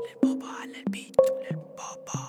للبابا على البيت للبابا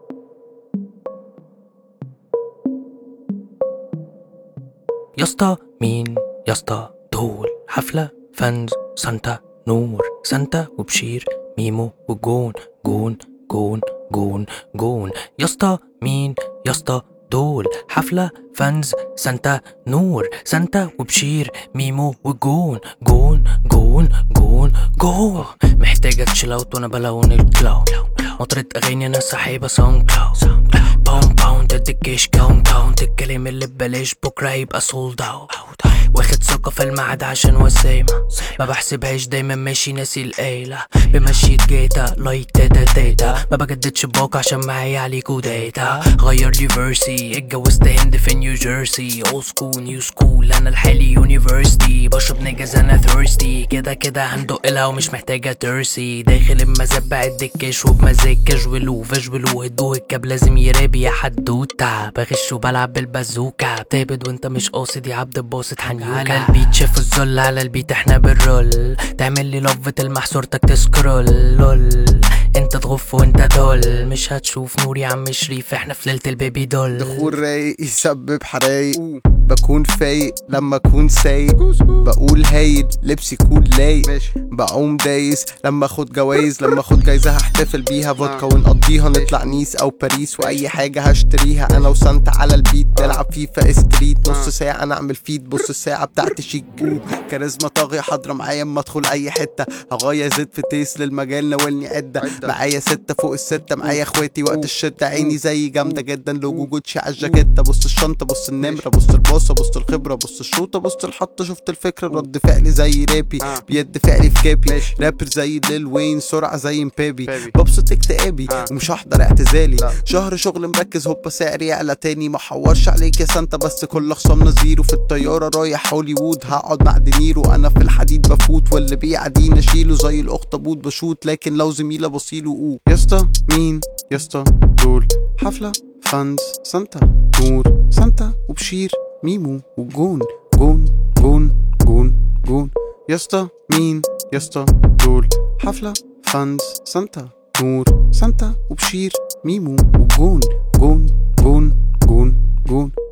يا اسطى مين يا اسطى دول حفلة فانز سانتا نور سانتا وبشير ميمو وجون جون جون جون جون يا اسطى مين يا اسطى دول حفلة فانز سانتا نور سانتا وبشير ميمو وجون جون جون جون جون محتاجة تشيل اوت وانا بلون الكلاو مطرة اغاني انا سحيبة ساوند كلاود باوند باوند اديكيش كاونت كاونت الكلام اللي ببلاش بكرة يبقى سولد اوت واخد ثقة في الميعاد عشان وسامة ما بحسبهاش دايما ماشي ناسي الآلة بمشي جيتا لايك تاتا تاتا ما بجددش باك عشان معايا عليكو داتا غير لي فيرسي اتجوزت هند في نيو جيرسي اول سكول نيو سكول انا الحالي يونيفرسيتي بشرب نيجاز انا ثيرستي كده كده هندق لها ومش محتاجة ترسي داخل المزاد بعد الكاش وبمزاج كاجوال وفيجوال وهدوه الكاب لازم يرابي يا حدوتة بغش وبلعب بالبازوكا بتهبد وانت مش قاصد يا عبد الباسط حنيوكا على البيت شاف الذل على البيت احنا بالرول تعمل لي لف تلمح صورتك تسكرول لول انت تغف وانت دول مش هتشوف نور يا عم شريف احنا في ليلة البيبي دول دخول رايق يسبب حرايق بكون فايق لما اكون سايق بقول هايل لبسي يكون لايق بقوم دايس لما اخد جوايز لما اخد جايزة هحتفل بيها فودكا ونقضيها نطلع نيس او باريس واي حاجة هشتريها انا وسانتا على البيت نلعب فيفا ستريت نص ساعة نعمل فيد بص الساعة بتاعتي شيك كاريزما طاغية حاضرة معايا اما ادخل اي حتة هغاية زيت في تيس للمجال ناولني عدة معايا ستة فوق الستة معايا اخواتي وقت الشدة عيني زي جامدة جدا لوجو جوتشي على الجاكيتة بص الشنطة بص النمرة بص الباصة بص الخبرة بص الشوطة بص الحطة شفت الفكرة رد فعلي زي رابي بيد فعلي في كابي رابر زي ليل وين سرعة زي مبابي ببسط اكتئابي ومش هحضر اعتزالي شهر شغل مركز هوبا سعري يعلى تاني ما حورش عليك يا سانتا بس كل خصامنا زيرو في الطيارة رايح هوليوود هقعد مع دينيرو انا في الحديد بفوت واللي بيعديني اشيله زي الاخطبوط بشوت لكن لو زميلة بصيله اوه يا اسطى مين يا اسطى دول حفلة فانز سانتا نور سانتا وبشير ميمو وجون جون جون جون جون يا اسطى مين يا اسطى دول حفلة فانز سانتا نور سانتا وبشير ميمو وجون جون جون جون جون